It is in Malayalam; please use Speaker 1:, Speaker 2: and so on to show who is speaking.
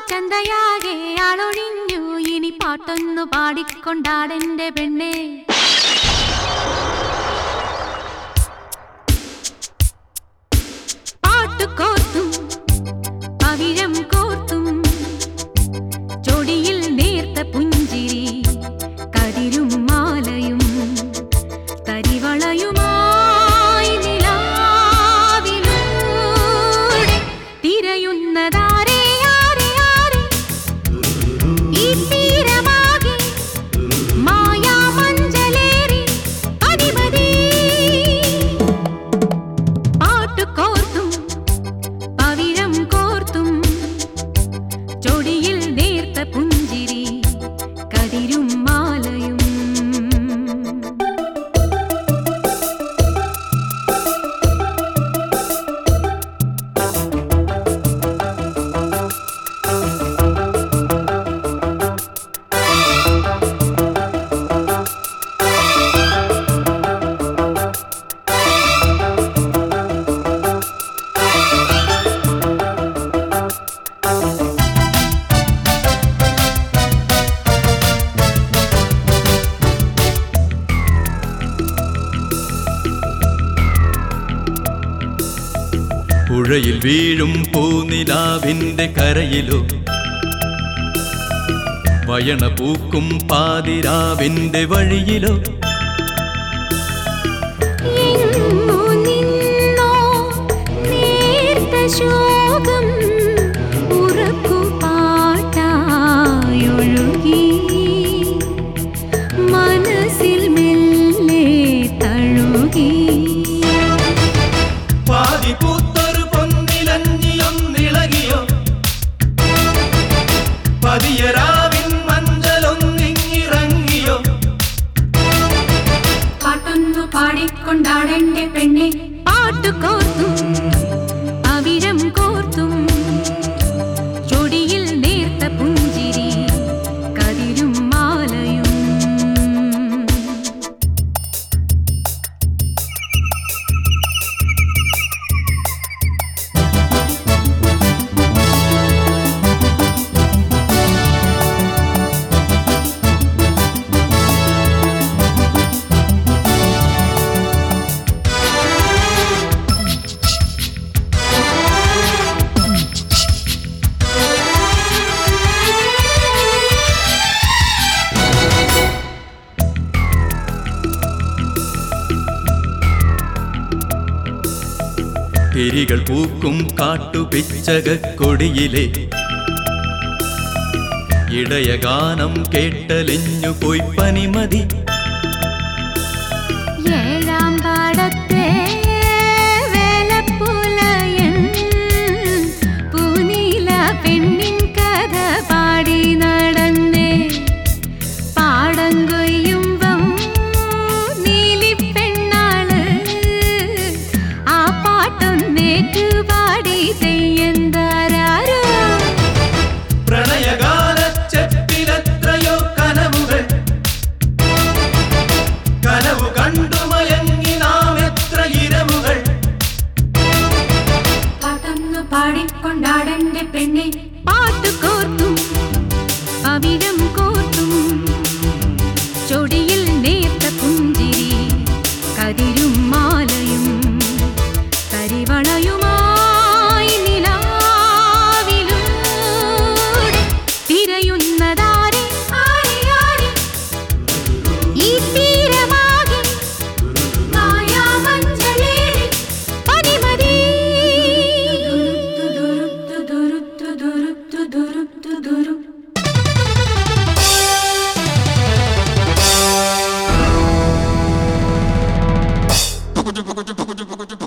Speaker 1: ചന്തയാകെ ആളൊഴിഞ്ഞു ഇനി പാട്ടൊന്നു പാടിക്കൊണ്ടാടെന്റെ പെണ്ണേ പാട്ടുകോർത്തും പവിഴം കോർത്തും ചൊടിയിൽ നേർത്ത പുഞ്ചിരി കതിരും മാലയും തരിവളയുമായി നിലാവിലൂടെ തിരയുന്നതാരേ ആരേ ആരേ ഈ തീരമാകെ മായാമഞ്ചലേറി പതിപതി പാട്ടുകോർത്തും പവിഴം കോർത്തും ചൊടിയിൽ നേർത്ത പുഞ്ചിരി കതിരും മാലയും
Speaker 2: പുഴയിൽ വീഴും പൂനിലാവിന്റെ കരയിലോ വയണ പൂക്കും പാതിരാവിന്റെ വഴിയിലോ
Speaker 1: എങ്ങു നിന്നോ നേർത്ത ശോകം ഉറക്കു പാട്ടായൊഴുകി മനസ്സിൽ മെല്ലെ തഴുകി
Speaker 2: പാതി പൂത്തൊരു പൊന്നിലഞ്ഞിയൊന്നിളകിയോ പതിയരാവിൻ മഞ്ചലൊന്നിങ്ങിറങ്ങിയോ
Speaker 1: പാട്ടൊന്നു പാടിക്കൊണ്ടാടെന്റെ പെണ്ണെ പാട്ടു കോർത്തും അവിരം കോർത്തും ചൊടിയിൽ നേർത്ത പുഞ്ചിരി കതിരും മാലയും
Speaker 2: തിരികൾ പൂക്കും കാട്ടുപിച്ചകക്കൊടിയിലെ ഇടയഗാനം കേട്ടലിഞ്ഞു പോയി പനിമതി
Speaker 1: ഏഴാം പാടത്തെ വേലപ്പുലയൻ പൂനീല പെണ്ണിൻ കഥ പാടി നടന്നേ പാടം കൊയ്യുമ്പം നീലിപ്പെണ്ണാള് ആ പാട്ടൊന്നേറ്റു പാടി തെയ്യന്താരോ
Speaker 2: പ്രണയകാലച്ചെപ്പിലെത്രയോ കനവുകൾ കനവു കണ്ടു മയങ്ങി നാം എത്ര ഇരവുകൾ
Speaker 1: പാട്ടൊന്നു പാടിക്കൊണ്ടാടന്റെ പെണ്ണെ പാട്ടു കോർത്തും അവിഴം കോർത്തും ചൊടിയിൽ നേർത്ത പുഞ്ചിരി കതിരും മാലയും കരിവളയുമായി നിലാവിലൂടെ തിരയുന്നതാരെ ആരെ ആരെ ഈ തീരമാകെ മായാമഞ്ചലേറി പനിമതി ദുരുത്തു ദുരുത്തു ദുരുത്തു ദുരുത്തു ദുരു
Speaker 3: Pukutu pukutu pukutu pukutu